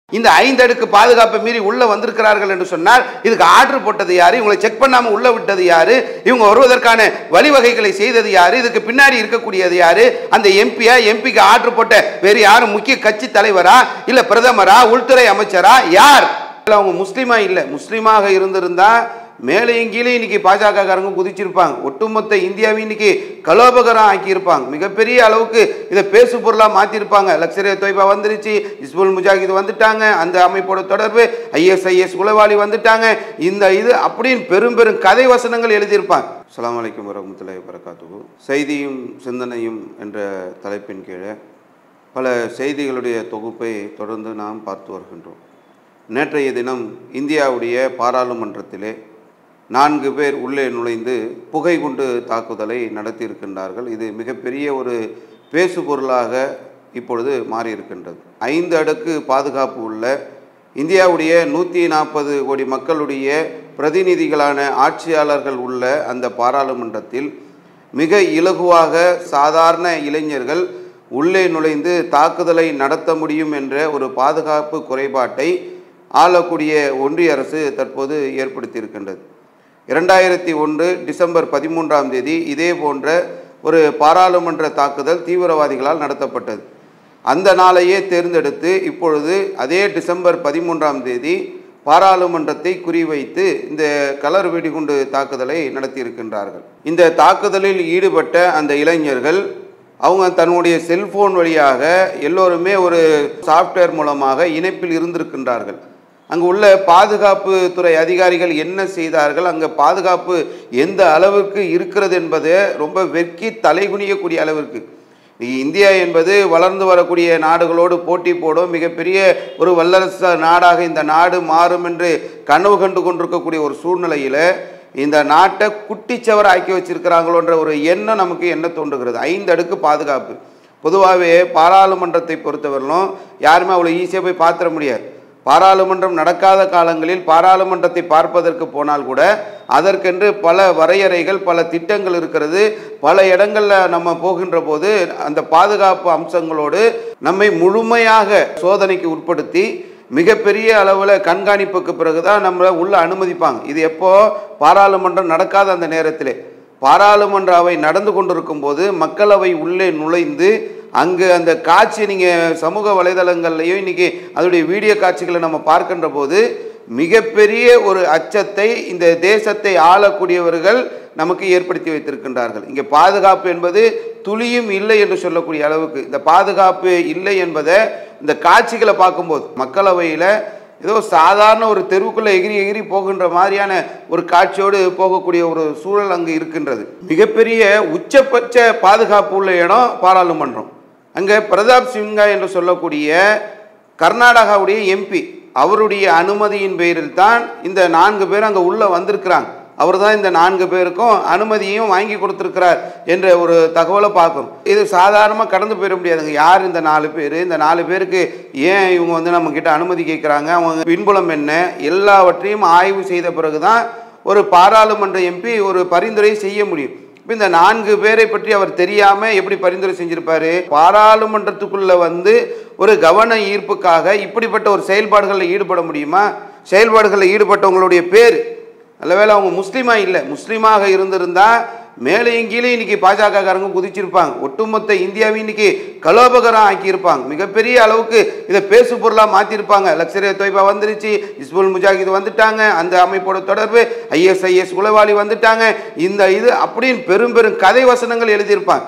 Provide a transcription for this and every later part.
இந்த ஐந்தடுக்கு பாதுகாப்பை மீறி உள்ள வந்திருக்கிறார்கள் என்று சொன்னால் இதுக்கு ஆர்டர் போட்டது யாரு இவங்களை செக் பண்ணாம உள்ள விட்டது யாரு இவங்க வருவதற்கான வழிவகைகளை செய்தது யாரு இதுக்கு பின்னாடி இருக்கக்கூடியது யாரு அந்த எம்பியா எம்பிக்கு ஆர்டர் போட்ட வேறு யாரும் முக்கிய கட்சி தலைவரா இல்ல பிரதமரா உள்துறை அமைச்சரா யார் இல்ல அவங்க முஸ்லீமா இல்ல முஸ்லீமாக இருந்திருந்தா மேலையும் கீழே இன்னைக்கு பாஜக காரங்க குதிச்சிருப்பாங்க ஒட்டுமொத்த இந்தியாவை இன்னைக்கு கலோபகரம் ஆக்கியிருப்பாங்க மிகப்பெரிய அளவுக்கு இதை பேசு பொருளாக மாற்றிருப்பாங்க லக்ஸரிய தொய்பா வந்துருச்சு இஸ்புல் முஜாஹித் வந்துட்டாங்க அந்த அமைப்போட தொடர்பு ஐஎஸ்ஐஎஸ் உளவாளி வந்துட்டாங்க இந்த இது அப்படின்னு பெரும் பெரும் கதை வசனங்கள் எழுதியிருப்பாங்க அஸ்ஸலாமு அலைக்கும் வரமத்துல்லாஹி வரகாத்துகு செய்தியும் சிந்தனையும் என்ற தலைப்பின் கீழே பல செய்திகளுடைய தொகுப்பை தொடர்ந்து நாம் பார்த்து வருகின்றோம் நேற்றைய தினம் இந்தியாவுடைய பாராளுமன்றத்திலே நான்கு பேர் உள்ளே நுழைந்து புகை குண்டு தாக்குதலை நடத்தியிருக்கின்றார்கள் இது மிகப்பெரிய ஒரு பேசு பொருளாக இப்பொழுது மாறியிருக்கின்றது ஐந்து அடுக்கு பாதுகாப்பு உள்ள இந்தியாவுடைய நூற்றி நாற்பது கோடி மக்களுடைய பிரதிநிதிகளான ஆட்சியாளர்கள் உள்ள அந்த பாராளுமன்றத்தில் மிக இலகுவாக சாதாரண இளைஞர்கள் உள்ளே நுழைந்து தாக்குதலை நடத்த முடியும் என்ற ஒரு பாதுகாப்பு குறைபாட்டை ஆளக்கூடிய ஒன்றிய அரசு தற்போது ஏற்படுத்தியிருக்கின்றது இரண்டாயிரத்தி ஒன்று டிசம்பர் பதிமூன்றாம் தேதி இதே போன்ற ஒரு பாராளுமன்ற தாக்குதல் தீவிரவாதிகளால் நடத்தப்பட்டது அந்த நாளையே தேர்ந்தெடுத்து இப்பொழுது அதே டிசம்பர் பதிமூன்றாம் தேதி பாராளுமன்றத்தை குறிவைத்து இந்த கலர் வெடிகுண்டு தாக்குதலை நடத்தியிருக்கின்றார்கள் இந்த தாக்குதலில் ஈடுபட்ட அந்த இளைஞர்கள் அவங்க தன்னுடைய செல்போன் வழியாக எல்லோருமே ஒரு சாஃப்ட்வேர் மூலமாக இணைப்பில் இருந்திருக்கின்றார்கள் அங்கு உள்ள பாதுகாப்பு துறை அதிகாரிகள் என்ன செய்தார்கள் அங்கே பாதுகாப்பு எந்த அளவுக்கு இருக்கிறது என்பது ரொம்ப வெட்கி தலைகுனியக்கூடிய அளவிற்கு இந்தியா என்பது வளர்ந்து வரக்கூடிய நாடுகளோடு போட்டி போடும் மிகப்பெரிய ஒரு வல்லரசு நாடாக இந்த நாடு மாறும் என்று கனவு கண்டு கொண்டிருக்கக்கூடிய ஒரு சூழ்நிலையில் இந்த நாட்டை குட்டிச்சவர் ஆக்கி வச்சிருக்கிறாங்களோன்ற ஒரு எண்ணம் நமக்கு என்ன தோன்றுகிறது ஐந்து அடுக்கு பாதுகாப்பு பொதுவாகவே பாராளுமன்றத்தை பொறுத்தவரையிலும் யாருமே அவ்வளோ ஈஸியாக போய் பார்த்துட முடியாது பாராளுமன்றம் நடக்காத காலங்களில் பாராளுமன்றத்தை பார்ப்பதற்கு போனால் கூட அதற்கென்று பல வரையறைகள் பல திட்டங்கள் இருக்கிறது பல இடங்களில் நம்ம போகின்ற போது அந்த பாதுகாப்பு அம்சங்களோடு நம்மை முழுமையாக சோதனைக்கு உட்படுத்தி மிகப்பெரிய அளவில் கண்காணிப்புக்கு பிறகு தான் நம்மளை உள்ள அனுமதிப்பாங்க இது எப்போ பாராளுமன்றம் நடக்காத அந்த நேரத்திலே பாராளுமன்ற அவை நடந்து கொண்டிருக்கும் போது மக்களவை உள்ளே நுழைந்து அங்கு அந்த காட்சி நீங்கள் சமூக வலைதளங்கள்லையும் இன்றைக்கி அதோடைய வீடியோ காட்சிகளை நம்ம பார்க்கின்ற போது மிகப்பெரிய ஒரு அச்சத்தை இந்த தேசத்தை ஆளக்கூடியவர்கள் நமக்கு ஏற்படுத்தி வைத்திருக்கின்றார்கள் இங்கே பாதுகாப்பு என்பது துளியும் இல்லை என்று சொல்லக்கூடிய அளவுக்கு இந்த பாதுகாப்பு இல்லை என்பதை இந்த காட்சிகளை பார்க்கும்போது மக்களவையில் ஏதோ சாதாரண ஒரு தெருவுக்குள்ளே எகிரி எகிரி போகின்ற மாதிரியான ஒரு காட்சியோடு போகக்கூடிய ஒரு சூழல் அங்கு இருக்கின்றது மிகப்பெரிய உச்சபட்ச பாதுகாப்பு உள்ள இடம் பாராளுமன்றம் அங்கே பிரதாப் சிங்கா என்று சொல்லக்கூடிய கர்நாடகாவுடைய எம்பி அவருடைய அனுமதியின் பேரில் தான் இந்த நான்கு பேர் அங்கே உள்ளே வந்திருக்கிறாங்க அவர் தான் இந்த நான்கு பேருக்கும் அனுமதியும் வாங்கி கொடுத்துருக்கிறார் என்ற ஒரு தகவலை பார்க்கணும் இது சாதாரணமாக கடந்து போயிட முடியாதுங்க யார் இந்த நாலு பேர் இந்த நாலு பேருக்கு ஏன் இவங்க வந்து நம்ம கிட்ட அனுமதி கேட்குறாங்க அவங்க பின்புலம் என்ன எல்லாவற்றையும் ஆய்வு செய்த பிறகு தான் ஒரு பாராளுமன்ற எம்பி ஒரு பரிந்துரை செய்ய முடியும் இப்போ இந்த நான்கு பேரை பற்றி அவர் தெரியாமல் எப்படி பரிந்துரை செஞ்சிருப்பாரு பாராளுமன்றத்துக்குள்ளே வந்து ஒரு கவன ஈர்ப்புக்காக இப்படிப்பட்ட ஒரு செயல்பாடுகளில் ஈடுபட முடியுமா செயல்பாடுகளில் ஈடுபட்டவங்களுடைய பேர் நல்லவேளை அவங்க முஸ்லீமா இல்லை முஸ்லீமாக இருந்திருந்தா மேலையும் கீழே இன்னைக்கு பாஜக காரங்க குதிச்சிருப்பாங்க ஒட்டுமொத்த இந்தியாவை இன்னைக்கு கலோபகரம் ஆக்கியிருப்பாங்க மிகப்பெரிய அளவுக்கு இதை பேசு பொருளாக மாற்றிருப்பாங்க லக்ஸரிய தொய்பா வந்துருச்சு இஸ்புல் முஜாஹித் வந்துட்டாங்க அந்த அமைப்போட தொடர்பு ஐஎஸ்ஐஎஸ் உளவாளி வந்துட்டாங்க இந்த இது அப்படின்னு பெரும் பெரும் கதை வசனங்கள் எழுதியிருப்பாங்க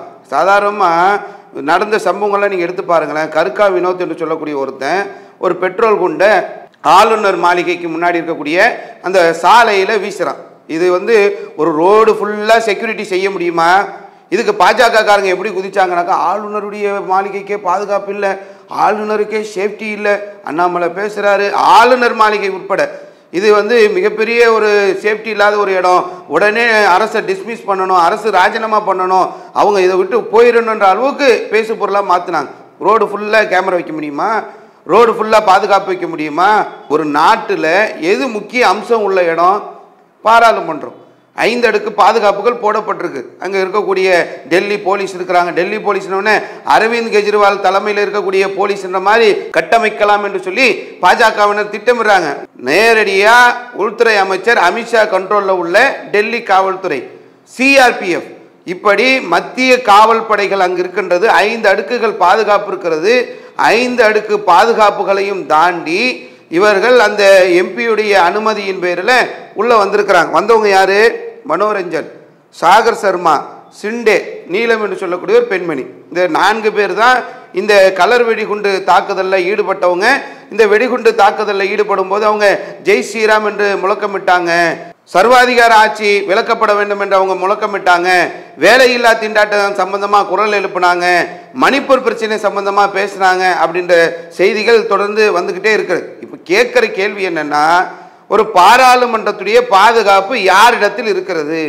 சாதாரணமாக நடந்த சம்பவங்கள்லாம் நீங்கள் எடுத்து பாருங்களேன் கருக்கா வினோத் என்று சொல்லக்கூடிய ஒருத்தன் ஒரு பெட்ரோல் குண்டை ஆளுநர் மாளிகைக்கு முன்னாடி இருக்கக்கூடிய அந்த சாலையில் வீசுகிறான் இது வந்து ஒரு ரோடு ஃபுல்லாக செக்யூரிட்டி செய்ய முடியுமா இதுக்கு பாஜக காரங்க எப்படி குதிச்சாங்கனாக்கா ஆளுநருடைய மாளிகைக்கே பாதுகாப்பு இல்லை ஆளுநருக்கே சேஃப்டி இல்லை அண்ணாமலை பேசுகிறாரு ஆளுநர் மாளிகை உட்பட இது வந்து மிகப்பெரிய ஒரு சேஃப்டி இல்லாத ஒரு இடம் உடனே அரசை டிஸ்மிஸ் பண்ணணும் அரசு ராஜினாமா பண்ணணும் அவங்க இதை விட்டு போயிடணுன்ற அளவுக்கு பேசு பொருளாக மாற்றினாங்க ரோடு ஃபுல்லாக கேமரா வைக்க முடியுமா ரோடு ஃபுல்லாக பாதுகாப்பு வைக்க முடியுமா ஒரு நாட்டில் எது முக்கிய அம்சம் உள்ள இடம் பாராளுமன்றம் ஐந்து அடுக்கு பாதுகாப்புகள் போடப்பட்டிருக்கு அங்கே இருக்கக்கூடிய டெல்லி போலீஸ் இருக்கிறாங்க டெல்லி போலீஸ்னு அரவிந்த் கெஜ்ரிவால் தலைமையில் இருக்கக்கூடிய போலீஸ்ன்ற மாதிரி கட்டமைக்கலாம் என்று சொல்லி பாஜகவினர் திட்டமிடுறாங்க நேரடியாக உள்துறை அமைச்சர் அமித்ஷா கண்ட்ரோலில் உள்ள டெல்லி காவல்துறை சிஆர்பிஎஃப் இப்படி மத்திய காவல் படைகள் அங்கு இருக்கின்றது ஐந்து அடுக்குகள் பாதுகாப்பு இருக்கிறது ஐந்து அடுக்கு பாதுகாப்புகளையும் தாண்டி இவர்கள் அந்த எம்பியுடைய அனுமதியின் பேரில் உள்ளே வந்திருக்கிறாங்க வந்தவங்க யாரு மனோரஞ்சன் சாகர் சர்மா சிண்டே நீலம் என்று சொல்லக்கூடிய ஒரு பெண்மணி இந்த நான்கு பேர் தான் இந்த கலர் வெடிகுண்டு தாக்குதலில் ஈடுபட்டவங்க இந்த வெடிகுண்டு தாக்குதலில் ஈடுபடும் போது அவங்க ஜெய் ஸ்ரீராம் என்று முழக்கமிட்டாங்க சர்வாதிகார ஆட்சி விலக்கப்பட வேண்டும் என்று அவங்க முழக்கமிட்டாங்க வேலையில்லா திண்டாட்டம் சம்பந்தமாக குரல் எழுப்புனாங்க மணிப்பூர் பிரச்சனை சம்பந்தமாக பேசுனாங்க அப்படின்ற செய்திகள் தொடர்ந்து வந்துக்கிட்டே இருக்குது இப்போ கேட்குற கேள்வி என்னன்னா ஒரு பாராளுமன்றத்துடைய பாதுகாப்பு யாரிடத்தில் இருக்கிறது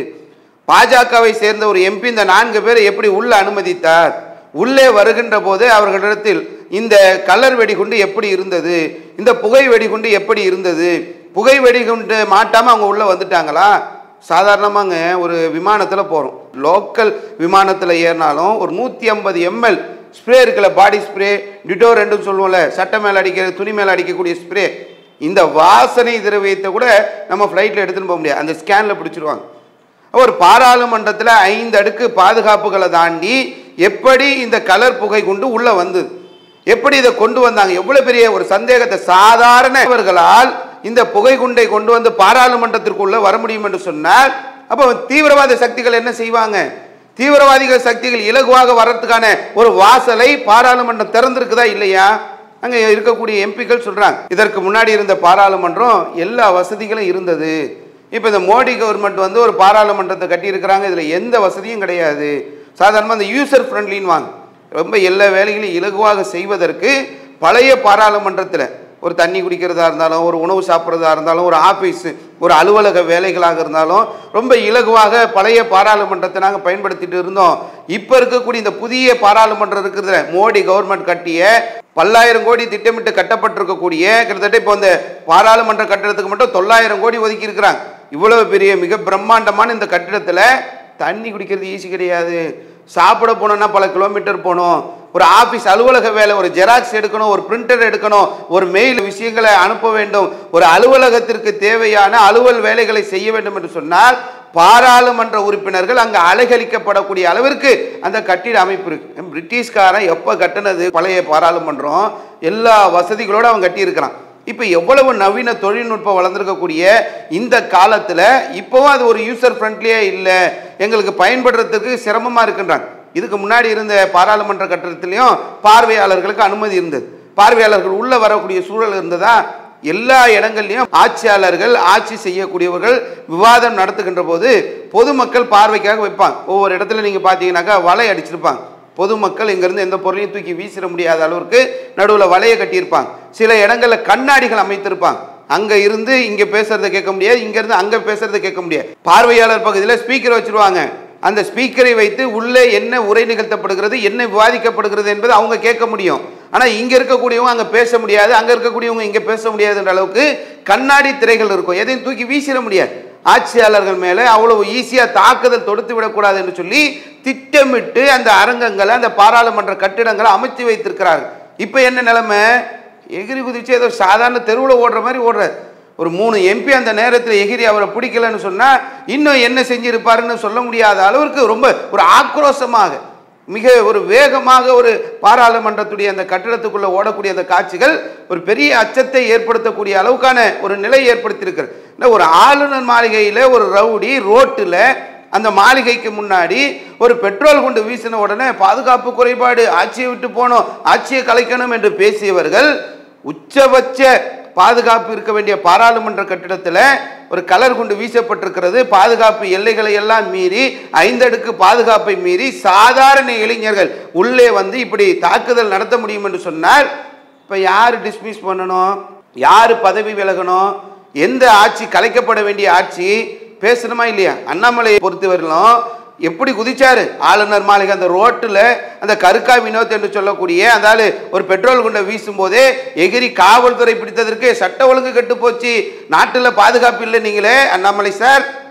பாஜகவை சேர்ந்த ஒரு எம்பி இந்த நான்கு பேரை எப்படி உள்ள அனுமதித்தார் உள்ளே வருகின்ற போது அவர்களிடத்தில் இந்த கலர் வெடிகுண்டு எப்படி இருந்தது இந்த புகை வெடிகுண்டு எப்படி இருந்தது புகை வெடிகுண்டு மாட்டாமல் அவங்க உள்ளே வந்துட்டாங்களா சாதாரணமாங்க ஒரு விமானத்தில் போகிறோம் லோக்கல் விமானத்தில் ஏறினாலும் ஒரு நூற்றி ஐம்பது எம்எல் ஸ்ப்ரே இருக்குல்ல பாடி ஸ்ப்ரே டிட்டோ ரெண்டுன்னு சொல்லுவோம்ல சட்டை மேலே அடிக்கிற துணி மேலே அடிக்கக்கூடிய ஸ்ப்ரே இந்த வாசனை திரவியத்தை கூட நம்ம ஃப்ளைட்டில் எடுத்துன்னு போக முடியாது அந்த ஸ்கேனில் பிடிச்சிருவாங்க ஒரு பாராளுமன்றத்தில் ஐந்து அடுக்கு பாதுகாப்புகளை தாண்டி எப்படி இந்த கலர் புகை குண்டு உள்ளே வந்தது எப்படி இதை கொண்டு வந்தாங்க எவ்வளோ பெரிய ஒரு சந்தேகத்தை சாதாரணவர்களால் இந்த புகை குண்டை கொண்டு வந்து பாராளுமன்றத்திற்குள்ள வர முடியும் என்று சொன்னால் அப்போ தீவிரவாத சக்திகள் என்ன செய்வாங்க தீவிரவாதிகள் சக்திகள் இலகுவாக வர்றதுக்கான ஒரு வாசலை பாராளுமன்றம் திறந்திருக்குதா இல்லையா அங்கே இருக்கக்கூடிய எம்பிக்கள் சொல்கிறாங்க இதற்கு முன்னாடி இருந்த பாராளுமன்றம் எல்லா வசதிகளும் இருந்தது இப்போ இந்த மோடி கவர்மெண்ட் வந்து ஒரு பாராளுமன்றத்தை கட்டியிருக்கிறாங்க இதில் எந்த வசதியும் கிடையாது சாதாரணமாக அந்த யூசர் ஃப்ரெண்ட்லின்னு வாங்க ரொம்ப எல்லா வேலைகளையும் இலகுவாக செய்வதற்கு பழைய பாராளுமன்றத்தில் ஒரு தண்ணி குடிக்கிறதா இருந்தாலும் ஒரு உணவு சாப்பிட்றதா இருந்தாலும் ஒரு ஆஃபீஸு ஒரு அலுவலக வேலைகளாக இருந்தாலும் ரொம்ப இலகுவாக பழைய பாராளுமன்றத்தை நாங்கள் பயன்படுத்திட்டு இருந்தோம் இப்போ இருக்கக்கூடிய இந்த புதிய பாராளுமன்றம் இருக்கிறதுல மோடி கவர்மெண்ட் கட்டிய பல்லாயிரம் கோடி திட்டமிட்டு கட்டப்பட்டிருக்கக்கூடிய கிட்டத்தட்ட இப்போ இந்த பாராளுமன்ற கட்டிடத்துக்கு மட்டும் தொள்ளாயிரம் கோடி ஒதுக்கி இருக்கிறாங்க இவ்வளவு பெரிய மிக பிரம்மாண்டமான இந்த கட்டிடத்தில் தண்ணி குடிக்கிறது ஈஸி கிடையாது சாப்பிட போனோம்னா பல கிலோமீட்டர் போகணும் ஒரு ஆஃபீஸ் அலுவலக வேலை ஒரு ஜெராக்ஸ் எடுக்கணும் ஒரு பிரிண்டர் எடுக்கணும் ஒரு மெயில் விஷயங்களை அனுப்ப வேண்டும் ஒரு அலுவலகத்திற்கு தேவையான அலுவல் வேலைகளை செய்ய வேண்டும் என்று சொன்னால் பாராளுமன்ற உறுப்பினர்கள் அங்கே அலைகழிக்கப்படக்கூடிய அளவிற்கு அந்த கட்டிட அமைப்பு இருக்கு பிரிட்டிஷ்காரன் எப்போ கட்டினது பழைய பாராளுமன்றம் எல்லா வசதிகளோடு அவன் கட்டியிருக்கிறான் இப்போ எவ்வளவு நவீன தொழில்நுட்பம் வளர்ந்துருக்கக்கூடிய இந்த காலத்தில் இப்போவும் அது ஒரு யூசர் ஃப்ரெண்ட்லியே இல்லை எங்களுக்கு பயன்படுறதுக்கு சிரமமாக இருக்குன்றாங்க இதுக்கு முன்னாடி இருந்த பாராளுமன்ற கட்டடத்துலேயும் பார்வையாளர்களுக்கு அனுமதி இருந்தது பார்வையாளர்கள் உள்ளே வரக்கூடிய சூழல் இருந்ததா எல்லா இடங்கள்லையும் ஆட்சியாளர்கள் ஆட்சி செய்யக்கூடியவர்கள் விவாதம் நடத்துகின்ற போது பொதுமக்கள் பார்வைக்காக வைப்பாங்க ஒவ்வொரு இடத்துல நீங்கள் பார்த்தீங்கன்னாக்கா வலை அடிச்சிருப்பாங்க பொதுமக்கள் இங்கேருந்து எந்த பொருளையும் தூக்கி வீசிட முடியாத அளவிற்கு நடுவில் வலையை கட்டியிருப்பாங்க சில இடங்களில் கண்ணாடிகள் அமைத்திருப்பாங்க அங்கே இருந்து இங்கே பேசுறதை கேட்க முடியாது இங்கேருந்து அங்கே பேசுறதை கேட்க முடியாது பார்வையாளர் பகுதியில் ஸ்பீக்கர் வச்சிருவாங்க அந்த ஸ்பீக்கரை வைத்து உள்ளே என்ன உரை நிகழ்த்தப்படுகிறது என்ன விவாதிக்கப்படுகிறது என்பது அவங்க கேட்க முடியும் ஆனால் இங்கே இருக்கக்கூடியவங்க அங்கே பேச முடியாது அங்கே இருக்கக்கூடியவங்க இங்கே பேச முடியாதுன்ற அளவுக்கு கண்ணாடி திரைகள் இருக்கும் எதையும் தூக்கி வீசிட முடியாது ஆட்சியாளர்கள் மேலே அவ்வளவு ஈஸியாக தாக்குதல் தொடுத்து விடக்கூடாது என்று சொல்லி திட்டமிட்டு அந்த அரங்கங்களை அந்த பாராளுமன்ற கட்டிடங்களை அமைத்து வைத்திருக்கிறார்கள் இப்போ என்ன நிலைமை எகிரி குதிச்சு ஏதோ சாதாரண தெருவில் ஓடுற மாதிரி ஓடுறாரு ஒரு மூணு எம்பி அந்த நேரத்தில் எகிரி அவரை பிடிக்கலன்னு சொன்னால் இன்னும் என்ன செஞ்சிருப்பாருன்னு சொல்ல முடியாத அளவிற்கு ரொம்ப ஒரு ஆக்ரோஷமாக மிக ஒரு வேகமாக ஒரு பாராளுமன்றத்துடைய அந்த கட்டிடத்துக்குள்ளே ஓடக்கூடிய அந்த காட்சிகள் ஒரு பெரிய அச்சத்தை ஏற்படுத்தக்கூடிய அளவுக்கான ஒரு நிலை ஏற்படுத்தியிருக்கிறது இல்லை ஒரு ஆளுநர் மாளிகையில் ஒரு ரவுடி ரோட்டில் அந்த மாளிகைக்கு முன்னாடி ஒரு பெட்ரோல் குண்டு வீசின உடனே பாதுகாப்பு குறைபாடு ஆட்சியை விட்டு போனோம் ஆட்சியை கலைக்கணும் என்று பேசியவர்கள் உச்சபட்ச பாதுகாப்பு இருக்க வேண்டிய பாராளுமன்ற கட்டிடத்தில் ஒரு கலர் குண்டு வீசப்பட்டிருக்கிறது பாதுகாப்பு எல்லைகளை எல்லாம் மீறி ஐந்தடுக்கு பாதுகாப்பை மீறி சாதாரண இளைஞர்கள் உள்ளே வந்து இப்படி தாக்குதல் நடத்த முடியும் என்று சொன்னால் இப்போ யார் டிஸ்மிஸ் பண்ணணும் யார் பதவி விலகணும் எந்த ஆட்சி கலைக்கப்பட வேண்டிய ஆட்சி பேசணுமா இல்லையா அண்ணாமலையை பொறுத்தவரையிலும் எப்படி குதிச்சாரு ஆளுநர் மாளிகை அந்த ரோட்டில் அந்த கருக்கா வினோத் என்று சொல்லக்கூடிய அந்த ஆளு ஒரு பெட்ரோல் குண்டை வீசும் போதே எகிரி காவல்துறை பிடித்ததற்கு சட்ட ஒழுங்கு கெட்டு போச்சு நாட்டில் பாதுகாப்பு இல்லை நீங்களே அண்ணாமலை சார்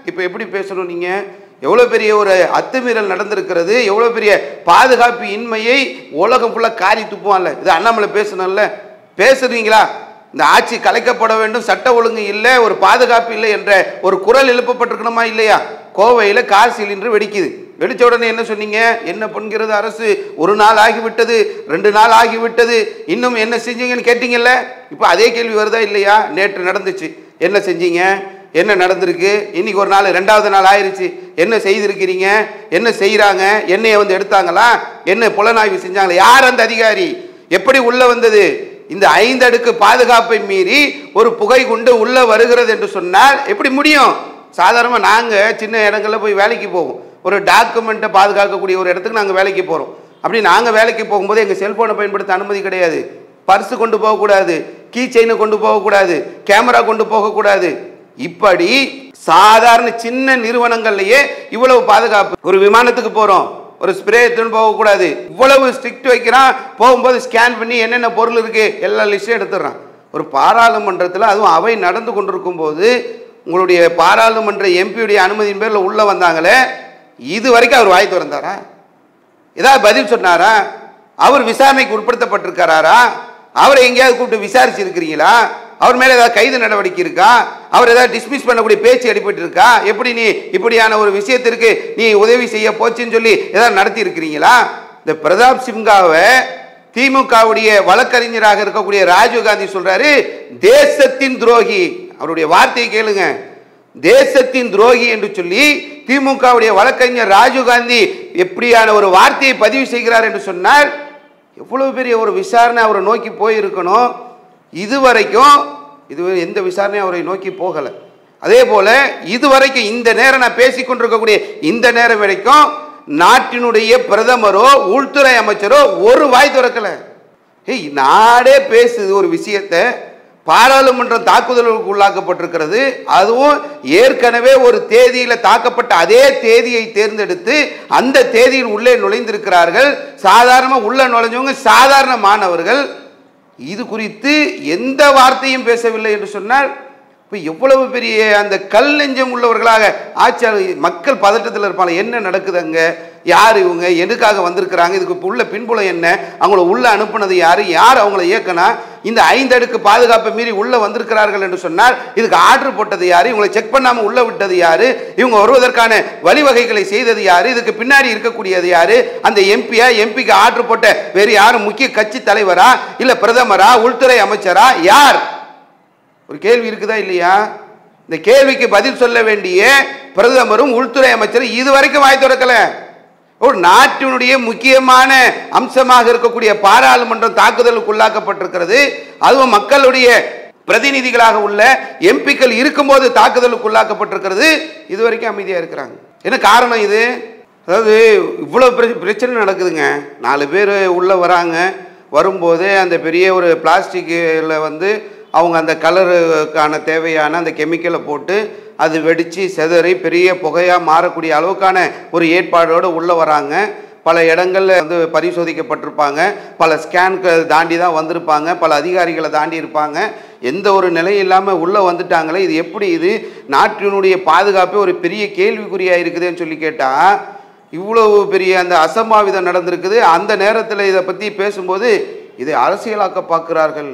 இப்போ எப்படி பேசணும் நீங்கள் எவ்வளோ பெரிய ஒரு அத்துமீறல் நடந்திருக்கிறது எவ்வளோ பெரிய பாதுகாப்பு இன்மையை உலகம் ஃபுல்லாக காரி துப்புவான்ல இது அண்ணாமலை பேசணும்ல பேசுறீங்களா இந்த ஆட்சி கலைக்கப்பட வேண்டும் சட்ட ஒழுங்கு இல்லை ஒரு பாதுகாப்பு இல்லை என்ற ஒரு குரல் எழுப்பப்பட்டிருக்கணுமா இல்லையா கோவையில் கார் சிலிண்டர் வெடிக்குது வெடிச்ச உடனே என்ன சொன்னீங்க என்ன பண்ணுகிறது அரசு ஒரு நாள் ஆகிவிட்டது ரெண்டு நாள் ஆகிவிட்டது இன்னும் என்ன செஞ்சீங்கன்னு கேட்டீங்கல்ல இப்போ அதே கேள்வி வருதா இல்லையா நேற்று நடந்துச்சு என்ன செஞ்சீங்க என்ன நடந்திருக்கு இன்னைக்கு ஒரு நாள் ரெண்டாவது நாள் ஆயிருச்சு என்ன செய்திருக்கிறீங்க என்ன செய்கிறாங்க என்னைய வந்து எடுத்தாங்களா என்ன புலனாய்வு செஞ்சாங்களா யார் அந்த அதிகாரி எப்படி உள்ள வந்தது இந்த ஐந்து அடுக்கு பாதுகாப்பை மீறி ஒரு புகை குண்டு உள்ள வருகிறது என்று சொன்னால் எப்படி முடியும் சாதாரணமாக நாங்கள் சின்ன இடங்கள்ல போய் வேலைக்கு போவோம் ஒரு டாக்குமெண்ட்டை பாதுகாக்கக்கூடிய ஒரு இடத்துக்கு நாங்கள் வேலைக்கு போகிறோம் அப்படி நாங்கள் வேலைக்கு போகும்போது எங்கள் செல்ஃபோனை பயன்படுத்த அனுமதி கிடையாது பர்ஸு கொண்டு போகக்கூடாது கீ செயினை கொண்டு போகக்கூடாது கேமரா கொண்டு போகக்கூடாது இப்படி சாதாரண சின்ன நிறுவனங்கள்லயே இவ்வளவு பாதுகாப்பு ஒரு விமானத்துக்கு போகிறோம் ஒரு ஸ்ப்ரே எடுத்துன்னு போகக்கூடாது இவ்வளவு ஸ்ட்ரிக்ட் வைக்கிறான் போகும்போது ஸ்கேன் பண்ணி என்னென்ன பொருள் இருக்கு எல்லா லிஸ்ட்டும் எடுத்துடுறான் ஒரு பாராளுமன்றத்தில் அதுவும் அவை நடந்து கொண்டிருக்கும் போது உங்களுடைய பாராளுமன்ற எம்பியுடைய அனுமதியின் பேரில் உள்ளே வந்தாங்களே இது வரைக்கும் அவர் வாய் திறந்தாரா ஏதாவது பதில் சொன்னாரா அவர் விசாரணைக்கு உட்படுத்தப்பட்டிருக்காரா அவரை எங்கேயாவது கூப்பிட்டு விசாரிச்சிருக்கிறீங்களா அவர் மேலே ஏதாவது கைது நடவடிக்கை இருக்கா அவர் ஏதாவது டிஸ்மிஸ் பண்ணக்கூடிய பேச்சு அடிபட்டு இருக்கா எப்படி நீ இப்படியான ஒரு விஷயத்திற்கு நீ உதவி செய்ய போச்சுன்னு சொல்லி ஏதாவது நடத்தி இருக்கிறீங்களா இந்த பிரதாப் சிங்காவை திமுகவுடைய வழக்கறிஞராக இருக்கக்கூடிய ராஜீவ் காந்தி சொல்றாரு தேசத்தின் துரோகி அவருடைய வார்த்தையை கேளுங்க தேசத்தின் துரோகி என்று சொல்லி திமுகவுடைய வழக்கறிஞர் ராஜீவ் காந்தி எப்படியான ஒரு வார்த்தையை பதிவு செய்கிறார் என்று சொன்னால் எவ்வளவு பெரிய ஒரு விசாரணை அவரை நோக்கி போயிருக்கணும் இதுவரைக்கும் இது எந்த விசாரணையும் அவரை நோக்கி போகலை அதே போல இதுவரைக்கும் இந்த நேரம் நான் பேசிக் கொண்டிருக்கக்கூடிய இந்த நேரம் வரைக்கும் நாட்டினுடைய பிரதமரோ உள்துறை அமைச்சரோ ஒரு வாய் திறக்கல ஏய் நாடே பேசுது ஒரு விஷயத்தை பாராளுமன்றம் தாக்குதலுக்கு உள்ளாக்கப்பட்டிருக்கிறது அதுவும் ஏற்கனவே ஒரு தேதியில் தாக்கப்பட்ட அதே தேதியை தேர்ந்தெடுத்து அந்த தேதியில் உள்ளே நுழைந்திருக்கிறார்கள் சாதாரணமாக உள்ள நுழைஞ்சவங்க சாதாரண மாணவர்கள் இது குறித்து எந்த வார்த்தையும் பேசவில்லை என்று சொன்னால் இப்போ எவ்வளவு பெரிய அந்த கல் நெஞ்சம் உள்ளவர்களாக ஆட்சியாளர் மக்கள் பதட்டத்தில் இருப்பாங்க என்ன நடக்குது அங்கே யார் இவங்க எதுக்காக வந்திருக்கிறாங்க இதுக்கு இப்போ உள்ள பின்புலம் என்ன அவங்கள உள்ள அனுப்புனது யார் யார் அவங்கள இயக்கினா இந்த ஐந்து அடுக்கு பாதுகாப்பை மீறி உள்ள வந்திருக்கிறார்கள் என்று சொன்னால் இதுக்கு ஆர்டர் போட்டது யார் இவங்களை செக் பண்ணாமல் உள்ள விட்டது யார் இவங்க வருவதற்கான வழிவகைகளை செய்தது யார் இதுக்கு பின்னாடி இருக்கக்கூடியது யார் அந்த எம்பியா எம்பிக்கு ஆர்டர் போட்ட வேறு யாரும் முக்கிய கட்சி தலைவரா இல்லை பிரதமரா உள்துறை அமைச்சரா யார் ஒரு கேள்வி இருக்குதா இல்லையா இந்த கேள்விக்கு பதில் சொல்ல வேண்டிய பிரதமரும் உள்துறை அமைச்சரும் இதுவரைக்கும் வாய் திறக்கல ஒரு நாட்டினுடைய முக்கியமான அம்சமாக இருக்கக்கூடிய பாராளுமன்றம் தாக்குதலுக்கு உள்ளாக்கப்பட்டிருக்கிறது அதுவும் மக்களுடைய பிரதிநிதிகளாக உள்ள எம்பிக்கள் இருக்கும்போது தாக்குதலுக்கு உள்ளாக்கப்பட்டிருக்கிறது இதுவரைக்கும் அமைதியாக இருக்கிறாங்க என்ன காரணம் இது அதாவது இவ்வளோ பிர- பிரச்சனை நடக்குதுங்க நாலு பேர் உள்ளே வராங்க வரும்போது அந்த பெரிய ஒரு பிளாஸ்டிக்கில் வந்து அவங்க அந்த கலருக்கான தேவையான அந்த கெமிக்கலை போட்டு அது வெடித்து செதறி பெரிய புகையாக மாறக்கூடிய அளவுக்கான ஒரு ஏற்பாடோடு உள்ளே வராங்க பல இடங்களில் வந்து பரிசோதிக்கப்பட்டிருப்பாங்க பல ஸ்கேன்கள் தாண்டி தான் வந்திருப்பாங்க பல அதிகாரிகளை தாண்டி இருப்பாங்க எந்த ஒரு நிலை இல்லாமல் உள்ளே வந்துட்டாங்களே இது எப்படி இது நாட்டினுடைய பாதுகாப்பே ஒரு பெரிய கேள்விக்குறியாக இருக்குதுன்னு சொல்லி கேட்டால் இவ்வளவு பெரிய அந்த அசம்பாவிதம் நடந்திருக்குது அந்த நேரத்தில் இதை பற்றி பேசும்போது இதை அரசியலாக்க பார்க்கிறார்கள்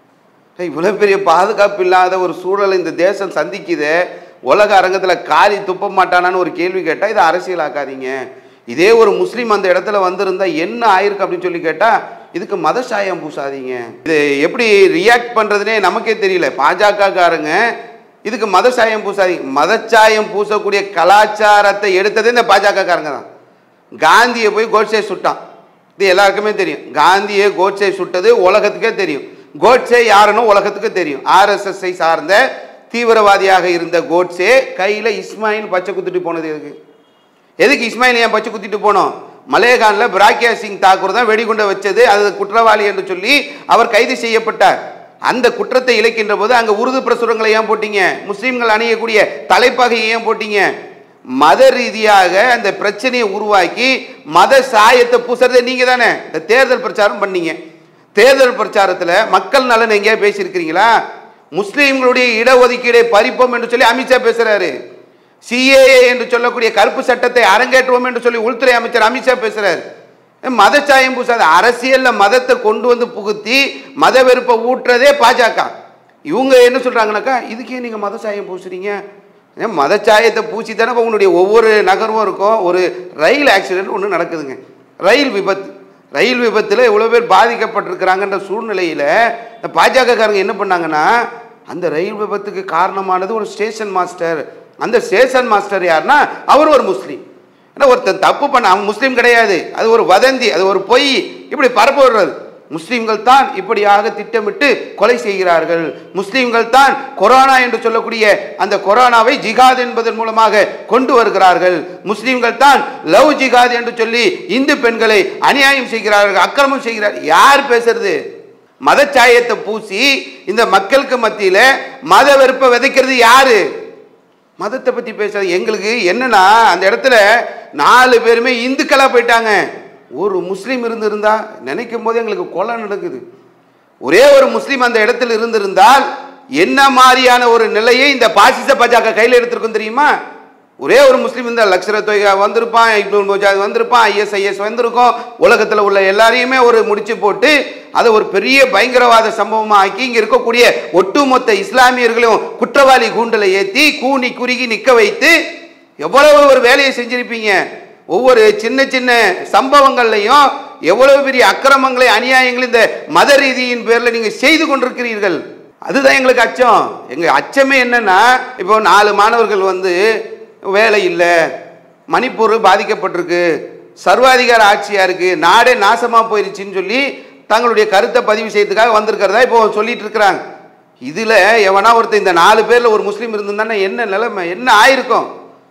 ஏய், இவ்வளவு பெரிய பாதுகாப்பு இல்லாத ஒரு சூழலை இந்த தேசம் சந்திக்குதே உலக அரங்கத்தில் காரி துப்ப மாட்டானான்னு ஒரு கேள்வி கேட்டால் இதை அரசியலாக்காதீங்க இதே ஒரு முஸ்லீம் அந்த இடத்துல வந்திருந்தா என்ன ஆயிருக்கு அப்படின்னு சொல்லி கேட்டால் இதுக்கு மத சாயம் பூசாதீங்க இது எப்படி ரியாக்ட் பண்ணுறதுனே நமக்கே தெரியல பாஜகக்காரங்க இதுக்கு மத சாயம் பூசாதீங்க மதச்சாயம் பூசக்கூடிய கலாச்சாரத்தை எடுத்ததே இந்த பாஜகக்காரங்க தான் காந்தியை போய் கோட்சே சுட்டான் இது எல்லாருக்குமே தெரியும் காந்தியை கோட்சே சுட்டது உலகத்துக்கே தெரியும் கோட்சே யாருன்னு உலகத்துக்கு தெரியும் ஆர்எஸ்எஸ்ஐ சார்ந்த தீவிரவாதியாக இருந்த கோட்சே கையில் இஸ்மாயில் பச்சை குத்திட்டு போனது எதுக்கு எதுக்கு இஸ்மாயில் ஏன் பச்சை குத்திட்டு போனோம் மலேகானில் பிராக்கியா சிங் தாக்கூர் தான் வெடிகுண்டை வச்சது அது குற்றவாளி என்று சொல்லி அவர் கைது செய்யப்பட்டார் அந்த குற்றத்தை இழைக்கின்ற போது அங்கே உருது பிரசுரங்களை ஏன் போட்டீங்க முஸ்லீம்கள் அணியக்கூடிய தலைப்பாகையை ஏன் போட்டீங்க மத ரீதியாக அந்த பிரச்சனையை உருவாக்கி மத சாயத்தை பூசுறதே நீங்க தானே இந்த தேர்தல் பிரச்சாரம் பண்ணீங்க தேர்தல் பிரச்சாரத்தில் மக்கள் நலன் எங்கேயா பேசியிருக்கிறீங்களா முஸ்லீம்களுடைய இடஒதுக்கீடை பறிப்போம் என்று சொல்லி அமித்ஷா பேசுறாரு சிஏஏ என்று சொல்லக்கூடிய கருப்பு சட்டத்தை அரங்கேற்றுவோம் என்று சொல்லி உள்துறை அமைச்சர் அமித்ஷா பேசுறாரு மதச்சாயம் பூசாத அரசியல்ல மதத்தை கொண்டு வந்து புகுத்தி மத வெறுப்பை ஊட்டுறதே பாஜக இவங்க என்ன சொல்றாங்கனாக்கா இதுக்கே நீங்க மதச்சாயம் பூசுறீங்க ஏன் மதச்சாயத்தை பூசி தானே இப்ப உங்களுடைய ஒவ்வொரு நகர்வும் இருக்கும் ஒரு ரயில் ஆக்சிடென்ட் ஒன்று நடக்குதுங்க ரயில் விபத்து ரயில் விபத்தில் இவ்வளோ பேர் பாதிக்கப்பட்டிருக்கிறாங்கன்ற சூழ்நிலையில் இந்த பாஜகக்காரங்க என்ன பண்ணாங்கன்னா அந்த ரயில் விபத்துக்கு காரணமானது ஒரு ஸ்டேஷன் மாஸ்டர் அந்த ஸ்டேஷன் மாஸ்டர் யாருன்னா அவர் ஒரு முஸ்லீம் ஏன்னா ஒருத்தன் தப்பு பண்ண அவன் முஸ்லீம் கிடையாது அது ஒரு வதந்தி அது ஒரு பொய் இப்படி பரப்ப விடுறது முஸ்லீம்கள் தான் இப்படியாக திட்டமிட்டு கொலை செய்கிறார்கள் முஸ்லீம்கள் தான் கொரோனா என்று சொல்லக்கூடிய அந்த கொரோனாவை ஜிகாத் என்பதன் மூலமாக கொண்டு வருகிறார்கள் முஸ்லீம்கள் தான் லவ் ஜிகாத் என்று சொல்லி இந்து பெண்களை அநியாயம் செய்கிறார்கள் அக்கிரமம் செய்கிறார் யார் பேசுறது மதச்சாயத்தை பூசி இந்த மக்களுக்கு மத்தியில மத வெறுப்பை விதைக்கிறது யாரு மதத்தை பற்றி பேசுறது எங்களுக்கு என்னன்னா அந்த இடத்துல நாலு பேருமே இந்துக்களாக போயிட்டாங்க ஒரு முஸ்லீம் இருந்திருந்தா நினைக்கும் போது எங்களுக்கு கொலை நடக்குது ஒரே ஒரு முஸ்லீம் அந்த இடத்துல இருந்திருந்தால் என்ன மாதிரியான ஒரு நிலையை இந்த பாசிச பாஜக கையில் எடுத்திருக்கும் தெரியுமா ஒரே ஒரு முஸ்லீம் இந்த லக்ஷர தொய்கா வந்திருப்பான் இப்னு முஜாத் வந்திருப்பான் ஐஎஸ்ஐஎஸ் வந்திருக்கும் உலகத்தில் உள்ள எல்லாரையுமே ஒரு முடிச்சு போட்டு அதை ஒரு பெரிய பயங்கரவாத சம்பவமாக ஆக்கி இங்கே இருக்கக்கூடிய ஒட்டுமொத்த இஸ்லாமியர்களையும் குற்றவாளி கூண்டில் ஏற்றி கூனி குறுகி நிற்க வைத்து எவ்வளவு ஒரு வேலையை செஞ்சிருப்பீங்க ஒவ்வொரு சின்ன சின்ன சம்பவங்கள்லையும் எவ்வளவு பெரிய அக்கிரமங்களை அநியாயங்களை இந்த மத ரீதியின் பேரில் நீங்கள் செய்து கொண்டிருக்கிறீர்கள் அதுதான் எங்களுக்கு அச்சம் எங்கள் அச்சமே என்னன்னா இப்போ நாலு மாணவர்கள் வந்து வேலை இல்லை மணிப்பூர் பாதிக்கப்பட்டிருக்கு சர்வாதிகார ஆட்சியாக இருக்குது நாடே நாசமாக போயிருச்சுன்னு சொல்லி தங்களுடைய கருத்தை பதிவு செய்யறதுக்காக வந்திருக்கிறதா இப்போ சொல்லிட்டு இருக்கிறாங்க இதில் எவனா ஒருத்தன் இந்த நாலு பேரில் ஒரு முஸ்லீம் இருந்திருந்தானே என்ன நிலைமை என்ன ஆயிருக்கும்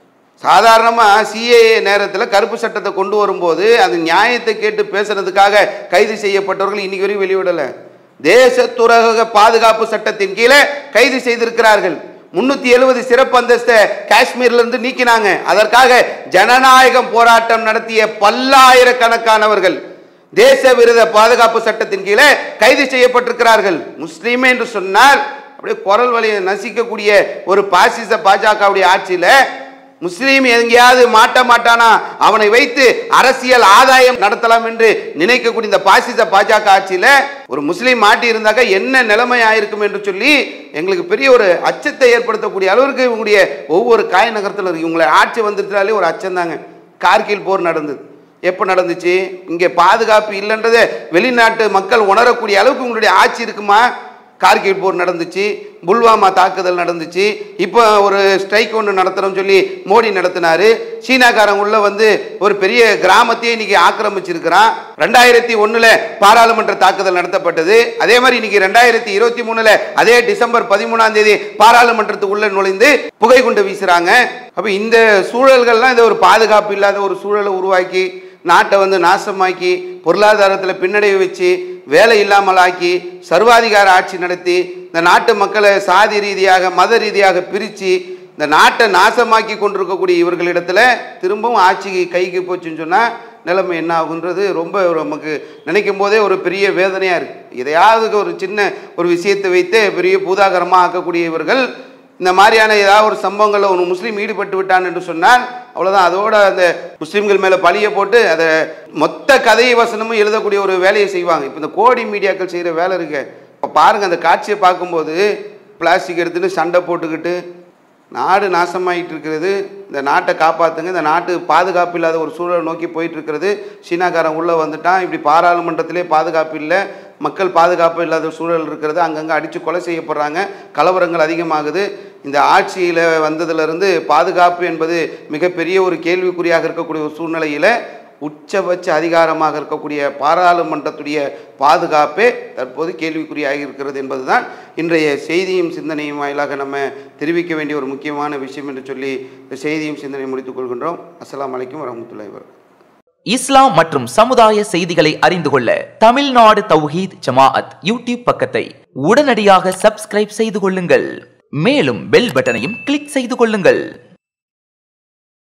சாதாரணமாக சிஏஏ நேரத்தில் கருப்பு சட்டத்தை கொண்டு வரும்போது அது நியாயத்தை கேட்டு பேசுறதுக்காக கைது செய்யப்பட்டவர்கள் இன்னைக்கு வரையும் வெளிவிடலை தேச துறக பாதுகாப்பு சட்டத்தின் கீழே கைது செய்திருக்கிறார்கள் முன்னூத்தி எழுபது சிறப்பு அந்தஸ்தை காஷ்மீர்ல இருந்து நீக்கினாங்க அதற்காக ஜனநாயகம் போராட்டம் நடத்திய பல்லாயிரக்கணக்கானவர்கள் தேச விரோத பாதுகாப்பு சட்டத்தின் கீழே கைது செய்யப்பட்டிருக்கிறார்கள் முஸ்லீமே என்று சொன்னால் அப்படியே குரல் வழியை நசிக்கக்கூடிய ஒரு பாசிச பாஜகவுடைய ஆட்சியில முஸ்லீம் எங்கேயாவது மாட்ட மாட்டானா அவனை வைத்து அரசியல் ஆதாயம் நடத்தலாம் என்று நினைக்கக்கூடிய இந்த பாசிச பாஜக ஆட்சியில ஒரு முஸ்லீம் மாட்டி இருந்தாக்க என்ன நிலைமை ஆயிருக்கும் என்று சொல்லி எங்களுக்கு பெரிய ஒரு அச்சத்தை ஏற்படுத்தக்கூடிய அளவிற்கு இவங்களுடைய ஒவ்வொரு காய நகரத்தில் இருக்கு இவங்களை ஆட்சி வந்துட்டாலே ஒரு அச்சம் தாங்க கார்கில் போர் நடந்தது எப்போ நடந்துச்சு இங்கே பாதுகாப்பு இல்லைன்றதை வெளிநாட்டு மக்கள் உணரக்கூடிய அளவுக்கு உங்களுடைய ஆட்சி இருக்குமா கார்கில் போர் நடந்துச்சு புல்வாமா தாக்குதல் நடந்துச்சு இப்போ ஒரு ஸ்ட்ரைக் ஒன்று நடத்துகிறோம்னு சொல்லி மோடி நடத்தினாரு சீனாக்காரன் உள்ள வந்து ஒரு பெரிய கிராமத்தையே இன்னைக்கு ஆக்கிரமிச்சிருக்கிறான் ரெண்டாயிரத்தி ஒன்றில் பாராளுமன்ற தாக்குதல் நடத்தப்பட்டது அதே மாதிரி இன்னைக்கு ரெண்டாயிரத்தி இருபத்தி மூணில் அதே டிசம்பர் பதிமூணாம் தேதி பாராளுமன்றத்துக்குள்ள நுழைந்து புகை குண்டு வீசுறாங்க அப்போ இந்த சூழல்கள்லாம் இந்த ஒரு பாதுகாப்பு இல்லாத ஒரு சூழலை உருவாக்கி நாட்டை வந்து நாசமாக்கி பொருளாதாரத்தில் பின்னடைவு வச்சு வேலை இல்லாமல் ஆக்கி சர்வாதிகார ஆட்சி நடத்தி இந்த நாட்டு மக்களை சாதி ரீதியாக மத ரீதியாக பிரித்து இந்த நாட்டை நாசமாக்கி கொண்டிருக்கக்கூடிய இவர்களிடத்துல திரும்பவும் ஆட்சி கைக்கு போச்சுன்னு சொன்னால் நிலைமை என்ன ஆகுன்றது ரொம்ப ஒரு நமக்கு நினைக்கும் போதே ஒரு பெரிய வேதனையாக இருக்குது எதையாவது ஒரு சின்ன ஒரு விஷயத்தை வைத்து பெரிய பூதாகரமாக ஆக்கக்கூடிய இவர்கள் இந்த மாதிரியான ஏதாவது ஒரு சம்பவங்களில் ஒரு முஸ்லீம் ஈடுபட்டு விட்டான் என்று சொன்னால் அவ்வளோதான் அதோட அந்த முஸ்லீம்கள் மேலே பழிய போட்டு அதை மொத்த கதை வசனமும் எழுதக்கூடிய ஒரு வேலையை செய்வாங்க இப்போ இந்த கோடி மீடியாக்கள் செய்கிற வேலை இருக்கு இப்போ பாருங்கள் அந்த காட்சியை பார்க்கும்போது பிளாஸ்டிக் எடுத்துட்டு சண்டை போட்டுக்கிட்டு நாடு நாசமாயிட்டு இருக்கிறது இந்த நாட்டை காப்பாற்றுங்க இந்த நாட்டு பாதுகாப்பு இல்லாத ஒரு சூழலை நோக்கி போயிட்டு இருக்கிறது சீனாக்காரன் உள்ளே வந்துட்டான் இப்படி பாராளுமன்றத்திலே பாதுகாப்பு இல்லை மக்கள் பாதுகாப்பு இல்லாத சூழல் இருக்கிறது அங்கங்கே அடித்து கொலை செய்யப்படுறாங்க கலவரங்கள் அதிகமாகுது இந்த ஆட்சியில் வந்ததிலிருந்து பாதுகாப்பு என்பது மிகப்பெரிய ஒரு கேள்விக்குறியாக இருக்கக்கூடிய ஒரு சூழ்நிலையில் உச்சபட்ச அதிகாரமாக இருக்கக்கூடிய பாராளுமன்றத்துடைய பாதுகாப்பே தற்போது கேள்விக்குறியாகி இருக்கிறது என்பதுதான் இன்றைய செய்தியும் சிந்தனையும் வாயிலாக நம்ம தெரிவிக்க வேண்டிய ஒரு முக்கியமான விஷயம் என்று சொல்லி இந்த செய்தியும் சிந்தனையும் முடித்துக் கொள்கின்றோம் அஸ்ஸலாமு அலைக்கும் வரமத்துல்லாஹி வபரகாத்துஹு இஸ்லாம் மற்றும் சமுதாய செய்திகளை அறிந்து கொள்ள தமிழ்நாடு தௌஹீத் ஜமாஅத் யூடியூப் பக்கத்தை உடனடியாக சப்ஸ்கிரைப் செய்து கொள்ளுங்கள் மேலும் பெல் பட்டனையும் கிளிக் செய்து கொள்ளுங்கள்